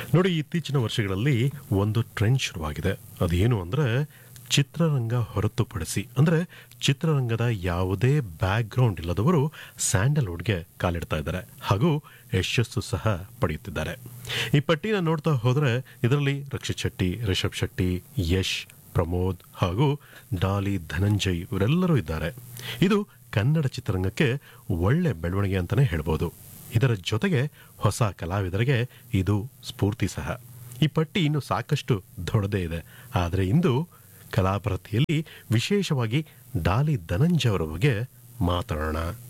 ನೋಡಿ ಇತ್ತೀಚಿನ ವರ್ಷಗಳಲ್ಲಿ ಒಂದು ಟ್ರೆಂಡ್ ಶುರುವಾಗಿದೆ ಅದೇನು ಅಂದ್ರೆ ಚಿತ್ರರಂಗ ಹೊರತುಪಡಿಸಿ ಅಂದ್ರೆ ಚಿತ್ರರಂಗದ ಯಾವುದೇ ಬ್ಯಾಕ್ಗ್ರೌಂಡ್ ಇಲ್ಲದವರು ಸ್ಯಾಂಡಲ್ವುಡ್ಗೆ ಕಾಲಿಡ್ತಾ ಇದ್ದಾರೆ ಹಾಗೂ ಯಶಸ್ಸು ಸಹ ಪಡೆಯುತ್ತಿದ್ದಾರೆ ಈ ಪಟ್ಟಿನ ನೋಡ್ತಾ ಹೋದ್ರೆ ಇದರಲ್ಲಿ ರಕ್ಷಿತ್ ಶೆಟ್ಟಿ ರಿಷಬ್ ಶೆಟ್ಟಿ ಯಶ್ ಪ್ರಮೋದ್ ಹಾಗೂ ಡಾಲಿ ಧನಂಜಯ್ ಇವರೆಲ್ಲರೂ ಇದ್ದಾರೆ ಇದು ಕನ್ನಡ ಚಿತ್ರರಂಗಕ್ಕೆ ಒಳ್ಳೆ ಬೆಳವಣಿಗೆ ಅಂತಾನೆ ಹೇಳ್ಬೋದು ಇದರ ಜೊತೆಗೆ ಹೊಸ ಕಲಾವಿದರಿಗೆ ಇದು ಸ್ಫೂರ್ತಿ ಸಹ ಈ ಪಟ್ಟಿ ಇನ್ನು ಸಾಕಷ್ಟು ದೊಡ್ಡದೇ ಇದೆ ಆದರೆ ಇಂದು ಕಲಾಪ್ರತಿಯಲ್ಲಿ ವಿಶೇಷವಾಗಿ ಡಾಲಿ ಧನಂಜಯ ಅವರ ಬಗ್ಗೆ ಮಾತಾಡೋಣ